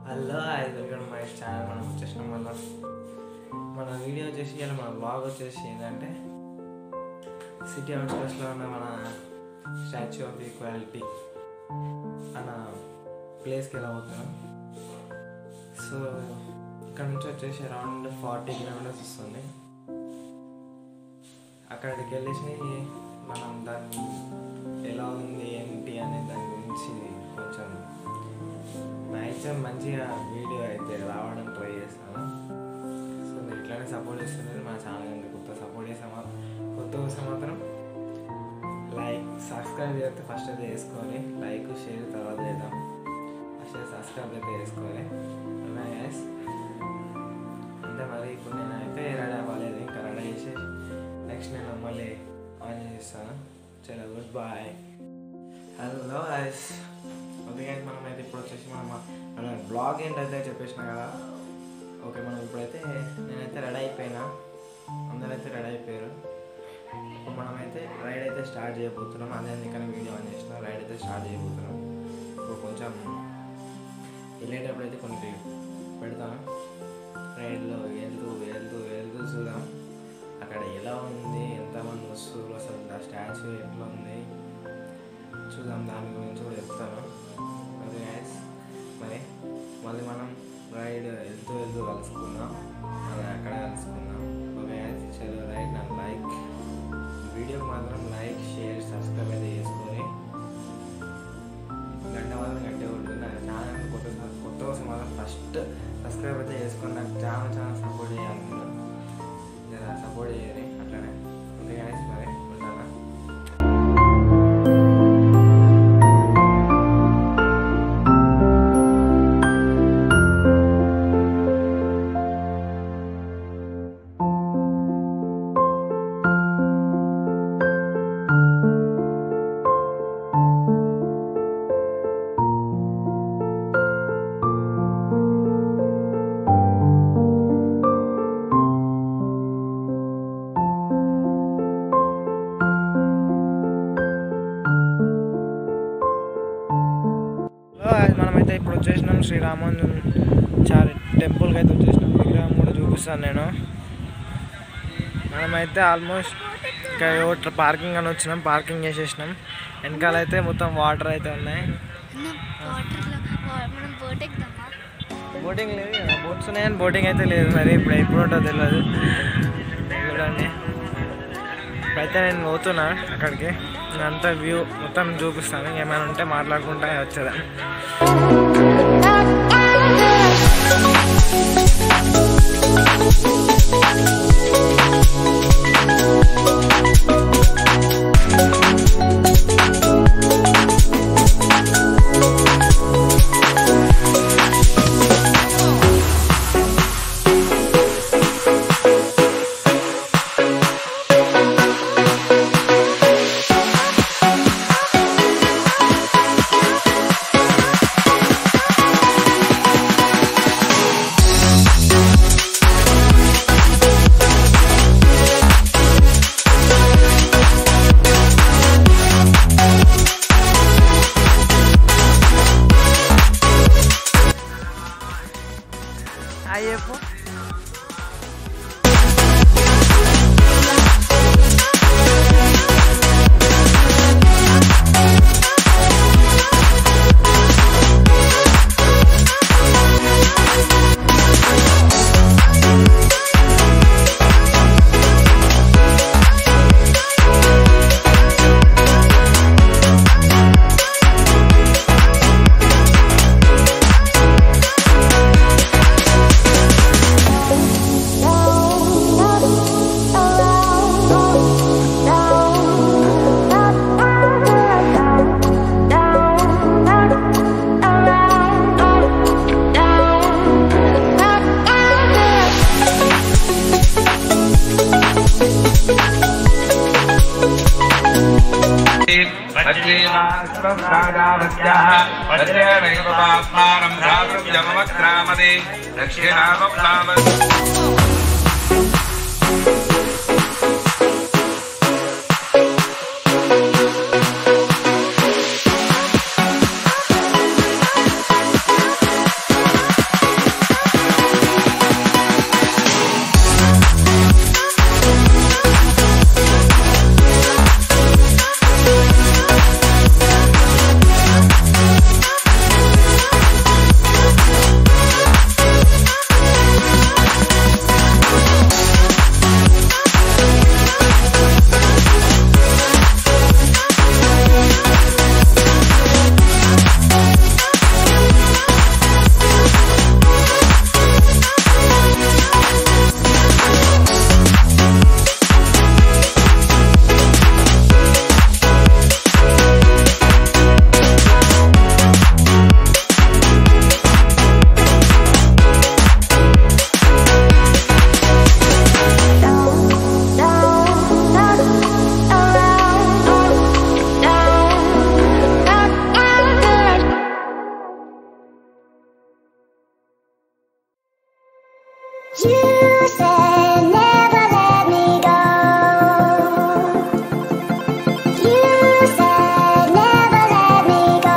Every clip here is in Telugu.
Hello I welcome my channel మనం వచ్చేసినాం మళ్ళీ మన వీడియో వచ్చేసి ఇలా మన బ్లాగ్ వచ్చేసి ఏంటంటే సిటీ అవుట్స్కట్స్లో ఉన్న మన స్టాచ్యూ ఆఫ్ ఈక్వాలిటీ అన్న ప్లేస్కి ఎలా పోతున్నాం సో ఇక్కడ నుంచి వచ్చేసి అరౌండ్ ఫార్టీ కిలోమీటర్స్ వస్తుంది అక్కడికి వెళ్ళేసి మనం దాన్ని ఎలా ఉంది ఏంటి అనే దాని గురించి కొంచెం మ్యాక్సిమం మంచిగా వీడియో అయితే రావడం ట్రై చేస్తాను సో మీరు ఇట్లానే సపోర్ట్ చేస్తున్నారు మా ఛానల్ కనుక కొత్త సపోర్ట్ చేసే మా కొత్త వస్తే మాత్రం లైక్ సబ్స్క్రైబ్ చేస్తే ఫస్ట్ అయితే వేసుకొని లైక్ షేర్ తర్వాత చేద్దాం ఫస్ట్ అయితే సబ్స్క్రైబ్ అయితే వేసుకొని గైస్ అంటే మరి ఇప్పుడు నేనైతే రెడీ అవ్వలేదు ఇంకా రెడీ చేసి నెక్స్ట్ నేను మళ్ళీ ఆన్ చేస్తాను చలో goodbye hello guys okay guys మనం అయితే ఇప్పుడు వచ్చేసి మనం మన బ్లాగ్ ఏంటైతే చెప్పేసిన కదా ఓకే మనం ఇప్పుడైతే నేనైతే రెడీ అయిపోయినా అందరైతే రెడీ అయిపోయారు ఇప్పుడు మనమైతే రైడ్ అయితే స్టార్ట్ చేయబోతున్నాం అదే అందుకని వీడియో ఆన్ చేసిన రైడ్ అయితే స్టార్ట్ చేయబోతున్నాం ఇప్పుడు కొంచెం వెళ్ళేటప్పుడు అయితే కొన్ని పెడతాను రైడ్లో వెళ్తూ వెళ్తూ వెళ్తూ చూద్దాం అక్కడ ఎలా ఉంది ఎంతమంది వస్తువులు అసలు ఆ స్టాచ్యూ ఎట్లా ఉంది చూద్దాం దాని గురించి కూడా చెప్తాను ఓకే గ్యాస్ మరి మళ్ళీ మనం రైడ్ వెళ్తూ వెళ్తూ కలుసుకుందాం మళ్ళీ అక్కడ కలుసుకుందాం ఓకే గ్యాస్ చలో రైడ్ నా లైక్ వీడియోకి మాత్రం లైక్ షేర్ సబ్స్క్రైబ్ అయితే చేసుకొని గంట మాత్రం గంట ఉంటుంది నా ఛానల్ కొత్త కొత్త కోసం మాత్రం ఫస్ట్ సబ్స్క్రైబ్ అయితే చేసుకొని నాకు చాలా చాలా సపోర్ట్ చేయాలి మీరు జర సపోర్ట్ చేయాలి అట్లనే ఓకే గ్యాస్ మరి ఉంటానా మనమైతే ఇప్పుడు వచ్చేసినాం శ్రీరామన్ చారి టెంపుల్కి అయితే వచ్చేసినాం విగ్రహం కూడా చూపిస్తాను నేను మనమైతే ఆల్మోస్ట్ ఇక్కడ పార్కింగ్ అని వచ్చినాం పార్కింగ్ చేసేసినాం వెనకాల అయితే మొత్తం వాటర్ అయితే ఉన్నాయి వాటర్లో మనం బోట్ ఎక్కుదామా బోటింగ్ లేదు కదా బోట్స్ ఉన్నాయని బోటింగ్ అయితే లేదు మరి ఇప్పుడు ఎప్పుడు ఉంటుందో తెలియదు చూడండి ఇప్పుడైతే నేను పోతున్నా అక్కడికి అంతా వ్యూ మొత్తం చూపిస్తాను ఏమైనా ఉంటే మాట్లాడుకుంటా వచ్చేదాన్ని అయ్యప్ప దక్షిణామక్రామ ఆ You said never let me go. You said never let me go.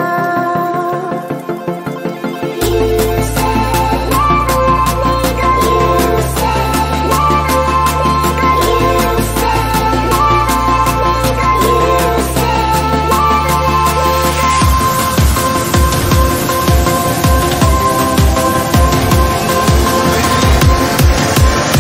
You said never let me go. You said never let me go. You said never let me go. You said never let me go. You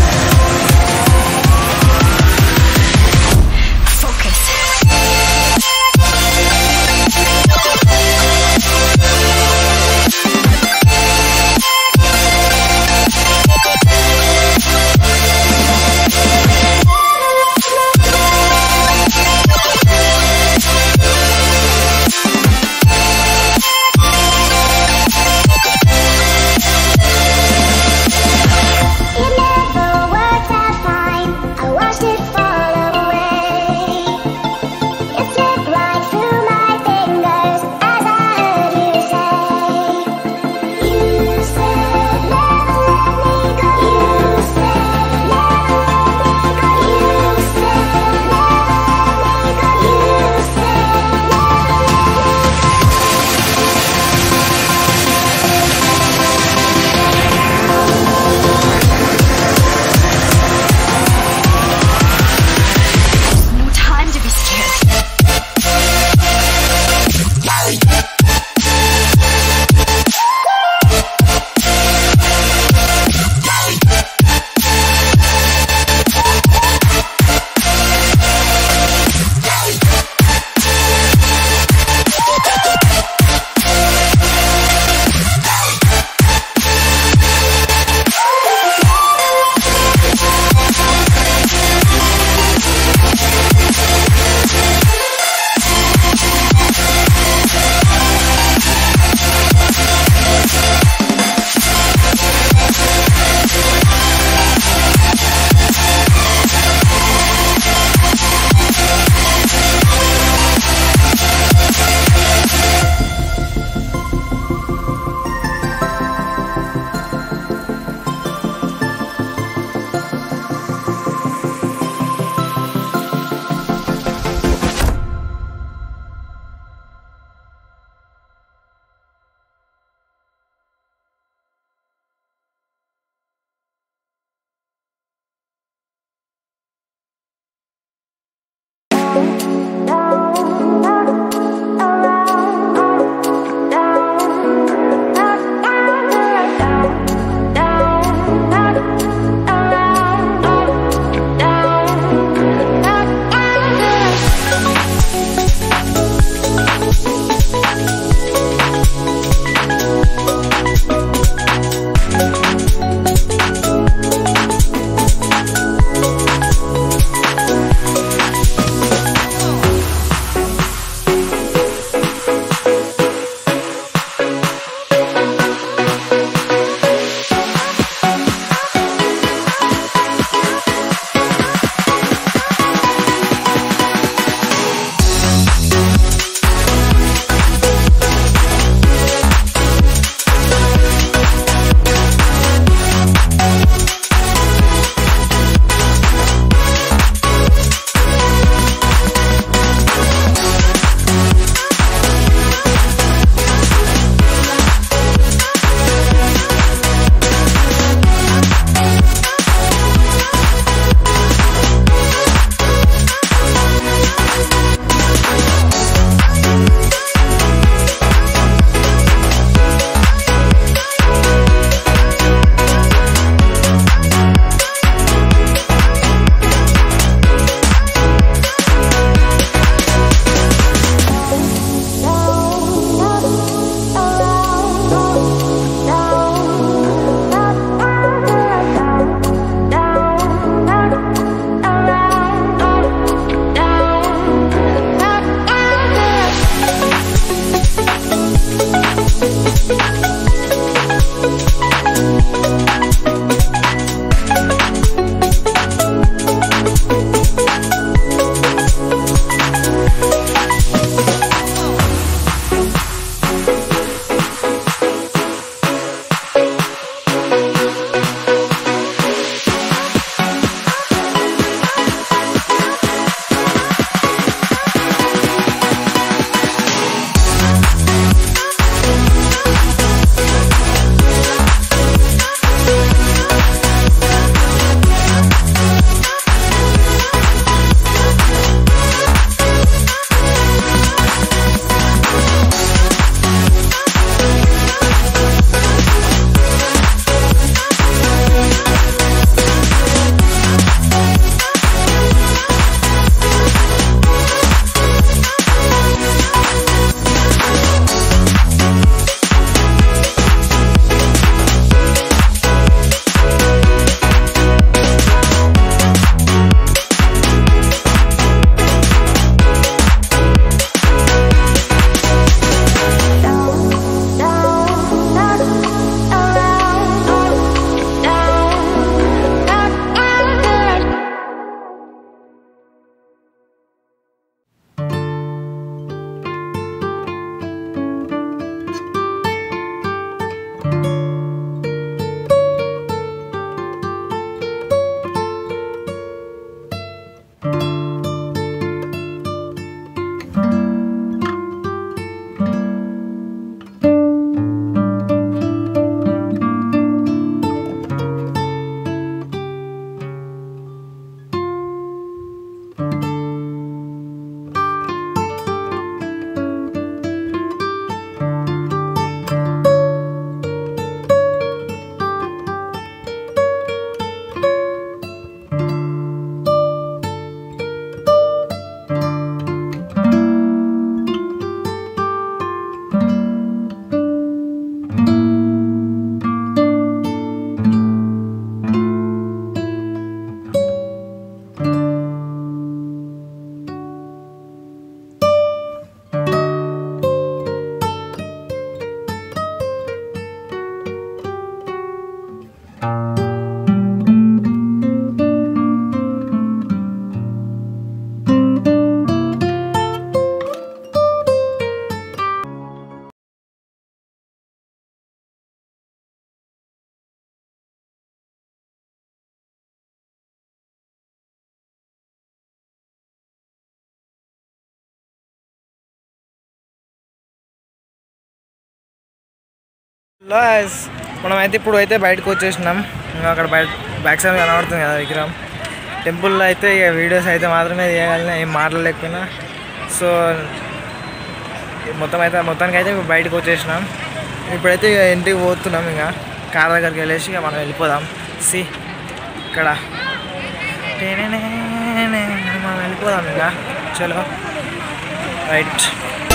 లాస్ మనం అయితే ఇప్పుడు అయితే బయటకు వచ్చేసినాం ఇంకా అక్కడ బయట బ్యాక్ సైడ్ కనబడుతుంది కదా విగ్రహం టెంపుల్లో అయితే ఇక వీడియోస్ అయితే మాత్రమే తీయగలిగిన ఏం మాట్లాడలేకపోయినా సో మొత్తం అయితే మొత్తానికి అయితే ఇప్పుడు బయటకు వచ్చేసినాం ఇప్పుడైతే ఇక ఇంటికి పోతున్నాం ఇంకా కార్ దగ్గరికి వెళ్ళేసి ఇక మనం వెళ్ళిపోదాం సి ఇక్కడ మనం వెళ్ళిపోదాం ఇంకా చలో రైట్